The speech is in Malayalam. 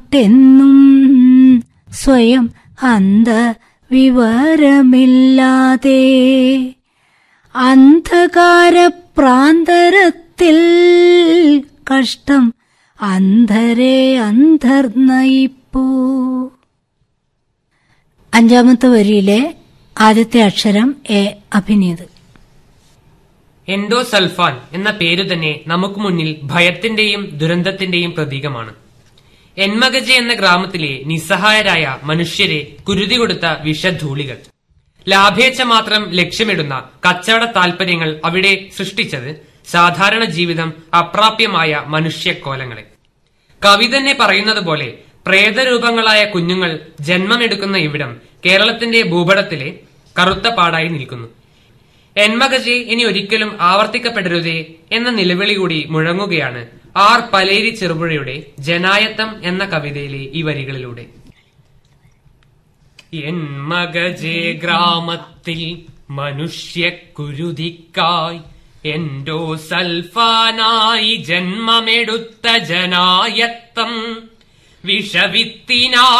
ബുദ്ധിമുട്ടെന്നും സ്വയം അന്ധ വിവരമില്ലാതെ അന്ധകാര പ്രാന്തരത്തിൽ കഷ്ടം അന്ധരെ അന്ധർനയിപ്പൂ അഞ്ചാമത്തെ വരിയിലെ ആദ്യത്തെ അക്ഷരം എ അഭിനീത് എൻഡോസൾഫാൻ എന്ന പേരു തന്നെ നമുക്ക് മുന്നിൽ ഭയത്തിന്റെയും ദുരന്തത്തിന്റെയും പ്രതീകമാണ് എൻമഗജെ എന്ന ഗ്രാമത്തിലെ നിസ്സഹായരായ മനുഷ്യരെ കുരുതി കൊടുത്ത വിഷധൂളികൾ ലാഭേച്ഛ മാത്രം ലക്ഷ്യമിടുന്ന കച്ചവട താൽപര്യങ്ങൾ അവിടെ സൃഷ്ടിച്ചത് സാധാരണ ജീവിതം അപ്രാപ്യമായ മനുഷ്യക്കോലങ്ങളെ കവി തന്നെ പറയുന്നത് പോലെ പ്രേതരൂപങ്ങളായ കുഞ്ഞുങ്ങൾ ജന്മമെടുക്കുന്ന ഇവിടം കേരളത്തിന്റെ ഭൂപടത്തിലെ കറുത്ത പാടായി നിൽക്കുന്നു എന്മകജെ ഇനി ഒരിക്കലും ആവർത്തിക്കപ്പെടരുതേ എന്ന നിലവിളി കൂടി മുഴങ്ങുകയാണ് ആർ പലേരി ചെറുപുഴയുടെ ജനായത്തം എന്ന കവിതയിലെ ഈ വരികളിലൂടെ എന്മകജെ ഗ്രാമത്തിൽ മനുഷ്യക്കുരുതിക്കായി എൻഡോ സൽഫാനായി ജന്മമെടുത്ത ജനായത്തം വിഷവിത്തിനായി